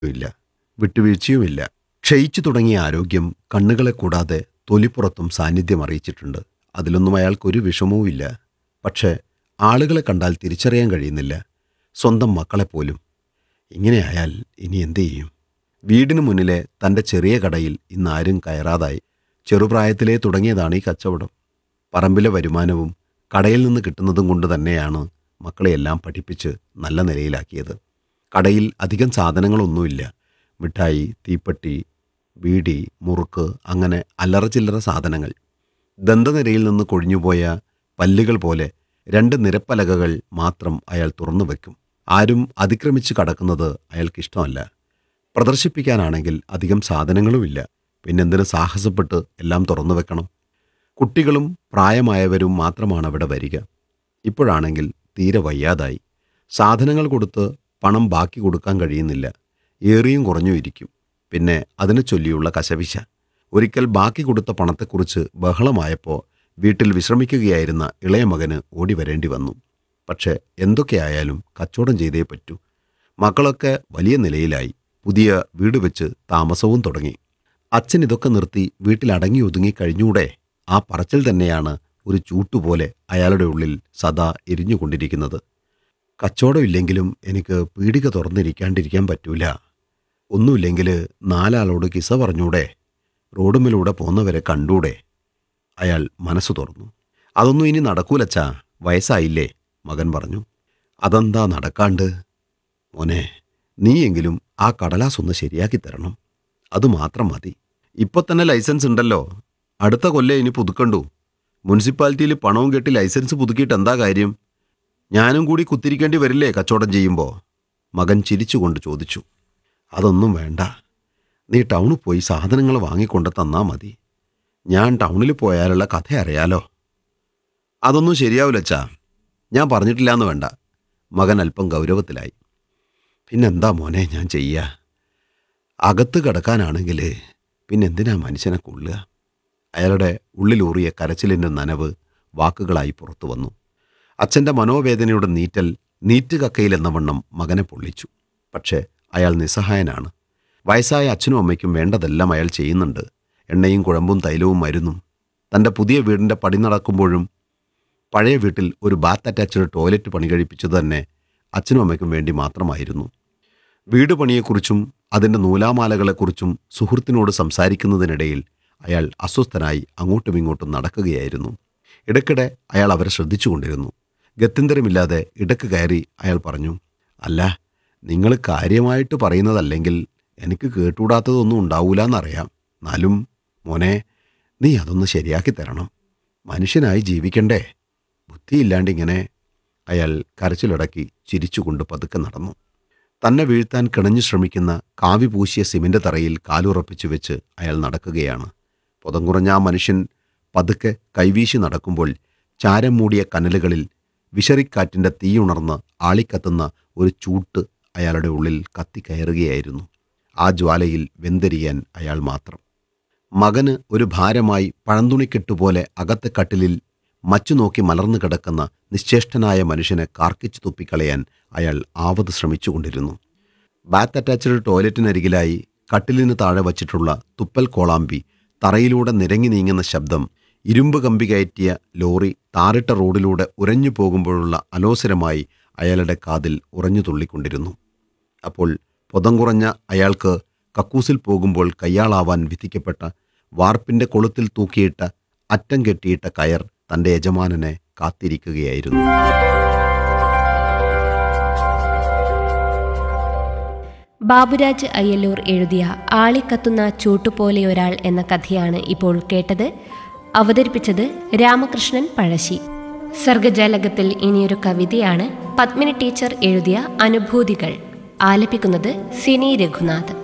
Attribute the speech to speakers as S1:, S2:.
S1: ഇല്ല വിട്ടുവീഴ്ചയുമില്ല ക്ഷയിച്ചു തുടങ്ങിയ ആരോഗ്യം കണ്ണുകളെ കൂടാതെ തൊലിപ്പുറത്തും സാന്നിധ്യം അറിയിച്ചിട്ടുണ്ട് അതിലൊന്നും അയാൾക്കൊരു വിഷമവുമില്ല പക്ഷേ ആളുകളെ കണ്ടാൽ തിരിച്ചറിയാൻ കഴിയുന്നില്ല സ്വന്തം മക്കളെപ്പോലും ഇങ്ങനെയായാൽ ഇനി എന്തു ചെയ്യും വീടിന് മുന്നിലെ തൻ്റെ ചെറിയ കടയിൽ ഇന്ന് ആരും കയറാതായി ചെറുപ്രായത്തിലേ തുടങ്ങിയതാണ് ഈ കച്ചവടം പറമ്പിലെ വരുമാനവും കടയിൽ നിന്ന് കിട്ടുന്നതും കൊണ്ട് തന്നെയാണ് മക്കളെയെല്ലാം പഠിപ്പിച്ച് നല്ല നിലയിലാക്കിയത് കടയിൽ അധികം സാധനങ്ങളൊന്നുമില്ല മിഠായി തീപ്പെട്ടി ബീഡി മുറുക്ക് അങ്ങനെ അല്ലറ ചില്ലറ സാധനങ്ങൾ ദന്തനിരയിൽ നിന്ന് കൊഴിഞ്ഞുപോയ പല്ലുകൾ പോലെ രണ്ട് നിരപ്പലകകൾ മാത്രം അയാൾ തുറന്നു വയ്ക്കും ആരും അതിക്രമിച്ച് കടക്കുന്നത് അയാൾക്കിഷ്ടമല്ല പ്രദർശിപ്പിക്കാനാണെങ്കിൽ അധികം സാധനങ്ങളുമില്ല പിന്നെന്തിന് സാഹസപ്പെട്ട് എല്ലാം തുറന്നു വെക്കണം കുട്ടികളും പ്രായമായവരും മാത്രമാണ് അവിടെ വരിക ഇപ്പോഴാണെങ്കിൽ തീരെ വയ്യാതായി സാധനങ്ങൾ കൊടുത്ത് പണം ബാക്കി കൊടുക്കാൻ കഴിയുന്നില്ല ഏറിയും കുറഞ്ഞു ഇരിക്കും പിന്നെ അതിനെ ചൊല്ലിയുള്ള കശവിശ ഒരിക്കൽ ബാക്കി കൊടുത്ത പണത്തെക്കുറിച്ച് ബഹളമായപ്പോൾ വീട്ടിൽ വിശ്രമിക്കുകയായിരുന്ന ഇളയ മകന് ഓടി വരേണ്ടി വന്നു പക്ഷേ എന്തൊക്കെയായാലും കച്ചവടം ചെയ്തേ പറ്റൂ മക്കളൊക്കെ വലിയ നിലയിലായി പുതിയ വീട് വെച്ച് താമസവും തുടങ്ങി അച്ഛൻ ഇതൊക്കെ നിർത്തി വീട്ടിൽ അടങ്ങി ഒതുങ്ങി കഴിഞ്ഞൂടെ ആ പറച്ചിൽ തന്നെയാണ് ഒരു ചൂട്ടുപോലെ അയാളുടെ ഉള്ളിൽ സദാ എരിഞ്ഞുകൊണ്ടിരിക്കുന്നത് കച്ചവടമില്ലെങ്കിലും എനിക്ക് പീടിക തുറന്നിരിക്കാണ്ടിരിക്കാൻ പറ്റൂല ഒന്നുമില്ലെങ്കിൽ നാലാളോട് കിസ പറഞ്ഞൂടെ റോഡുമിലൂടെ പോന്നവരെ കണ്ടൂടെ അയാൾ മനസ്സ് തുറന്നു അതൊന്നും ഇനി നടക്കൂലച്ചാ വയസ്സായില്ലേ മകൻ പറഞ്ഞു അതെന്താ നടക്കാണ്ട് മോനെ നീയെങ്കിലും ആ കടലാസ് ഒന്ന് ശരിയാക്കി തരണം അതുമാത്രം മതി ഇപ്പൊ തന്നെ ലൈസൻസ് ഉണ്ടല്ലോ അടുത്ത കൊല്ലം ഇനി പുതുക്കണ്ടു മുനിസിപ്പാലിറ്റിയിൽ പണവും കെട്ടി ലൈസൻസ് പുതുക്കിയിട്ട് എന്താ കാര്യം ഞാനും കൂടി കുത്തിരിക്കേണ്ടി വരില്ലേ കച്ചവടം ചെയ്യുമ്പോൾ മകൻ ചിരിച്ചുകൊണ്ട് ചോദിച്ചു അതൊന്നും വേണ്ട നീ ടൗണിൽ പോയി സാധനങ്ങൾ വാങ്ങിക്കൊണ്ട് തന്നാ മതി ഞാൻ ടൗണിൽ പോയാലുള്ള കഥ അറിയാലോ അതൊന്നും ശരിയാവില്ലച്ചാ ഞാൻ പറഞ്ഞിട്ടില്ലാന്ന് വേണ്ട മകൻ അല്പം ഗൗരവത്തിലായി പിന്നെന്താ മോനെ ഞാൻ ചെയ്യുക അകത്ത് കിടക്കാനാണെങ്കിൽ പിന്നെന്തിനാ മനുഷ്യനെ കൊള്ളുക അയാളുടെ ഉള്ളിലൂറിയ കരച്ചിലിൻ്റെ നനവ് വാക്കുകളായി പുറത്തു വന്നു അച്ഛൻ്റെ മനോവേദനയുടെ നീറ്റൽ നീറ്റുകക്കയിലെന്ന വണ്ണം മകനെ പൊള്ളിച്ചു പക്ഷേ അയാൾ നിസ്സഹായനാണ് വയസ്സായ അച്ഛനും അമ്മയ്ക്കും വേണ്ടതെല്ലാം അയാൾ ചെയ്യുന്നുണ്ട് എണ്ണയും കുഴമ്പും തൈലവും മരുന്നും തൻ്റെ പുതിയ വീടിൻ്റെ പടി നടക്കുമ്പോഴും പഴയ വീട്ടിൽ ഒരു ബാത്ത് അറ്റാച്ച്ഡ് ടോയ്ലറ്റ് പണി കഴിപ്പിച്ചത് തന്നെ അച്ഛനും അമ്മയ്ക്കും വേണ്ടി മാത്രമായിരുന്നു വീട് പണിയെക്കുറിച്ചും അതിൻ്റെ നൂലാമാലകളെക്കുറിച്ചും സുഹൃത്തിനോട് സംസാരിക്കുന്നതിനിടയിൽ അയാൾ അസ്വസ്ഥനായി അങ്ങോട്ടും ഇങ്ങോട്ടും നടക്കുകയായിരുന്നു ഇടയ്ക്കിടെ അയാൾ അവരെ ശ്രദ്ധിച്ചുകൊണ്ടിരുന്നു ഗത്യന്തരമില്ലാതെ ഇടക്ക് കയറി അയാൾ പറഞ്ഞു അല്ല നിങ്ങൾ കാര്യമായിട്ട് പറയുന്നതല്ലെങ്കിൽ എനിക്ക് കേട്ടുകൂടാത്തതൊന്നും ഉണ്ടാവൂലെന്നറിയാം എന്നാലും മോനെ നീ അതൊന്ന് ശരിയാക്കി തരണം മനുഷ്യനായി ജീവിക്കണ്ടേ ബുദ്ധിയില്ലാണ്ടിങ്ങനെ അയാൾ കരച്ചിലടക്കി ചിരിച്ചുകൊണ്ട് പതുക്കെ നടന്നു തന്നെ വീഴ്ത്താൻ കിണഞ്ഞു ശ്രമിക്കുന്ന കാവി പൂശിയ സിമന്റ് തറയിൽ കാലുറപ്പിച്ചു വെച്ച് അയാൾ നടക്കുകയാണ് പുതം കുറഞ്ഞ ആ മനുഷ്യൻ പതുക്കെ കൈവീശി നടക്കുമ്പോൾ ചാരം മൂടിയ കനലുകളിൽ വിശറിക്കാറ്റിൻ്റെ തീയുണർന്ന് ആളിക്കത്തുന്ന ഒരു ചൂട്ട് അയാളുടെ ഉള്ളിൽ കത്തിക്കയറുകയായിരുന്നു ആ ജ്വാലയിൽ വെന്തെരിയാൻ അയാൾ മാത്രം മകന് ഒരു ഭാരമായി പഴന്തുണിക്കെട്ടുപോലെ അകത്തെ കട്ടിലിൽ മച്ചു നോക്കി മലർന്നു കിടക്കുന്ന നിശ്ചേഷ്ടനായ മനുഷ്യനെ കാർക്കിച്ചു തുപ്പിക്കളയാൻ അയാൾ ആവത് ശ്രമിച്ചുകൊണ്ടിരുന്നു ബാത്ത് അറ്റാച്ച്ഡ് ടോയ്ലറ്റിനരികിലായി കട്ടിലിന് താഴെ വച്ചിട്ടുള്ള തുപ്പൽ കോളാമ്പി തറയിലൂടെ നിരങ്ങി നീങ്ങുന്ന ശബ്ദം ഇരുമ്പ് കമ്പി കയറ്റിയ ലോറി താറിട്ട റോഡിലൂടെ ഉരഞ്ഞു പോകുമ്പോഴുള്ള അലോസരമായി അയാളുടെ കാതിൽ ഉറഞ്ഞു തുള്ളിക്കൊണ്ടിരുന്നു അപ്പോൾ പൊതം കുറഞ്ഞ അയാൾക്ക് കക്കൂസിൽ പോകുമ്പോൾ കയ്യാളാവാൻ വിധിക്കപ്പെട്ട വാർപ്പിന്റെ കൊളുത്തിൽ തൂക്കിയിട്ട അറ്റം കെട്ടിയിട്ട കയർ തന്റെ യജമാനനെ കാത്തിരിക്കുകയായിരുന്നു
S2: ബാബുരാജ് അയ്യല്ലൂർ എഴുതിയ ആളിക്കത്തുന്ന ചൂട്ടുപോലെയൊരാൾ എന്ന കഥയാണ് ഇപ്പോൾ കേട്ടത് അവതരിപ്പിച്ചത് രാമകൃഷ്ണൻ പഴശ്ശി സർഗജാലകത്തിൽ ഇനിയൊരു കവിതയാണ് പത്മിനി ടീച്ചർ എഴുതിയ അനുഭൂതികൾ ആലപിക്കുന്നത് സിനി രഘുനാഥ്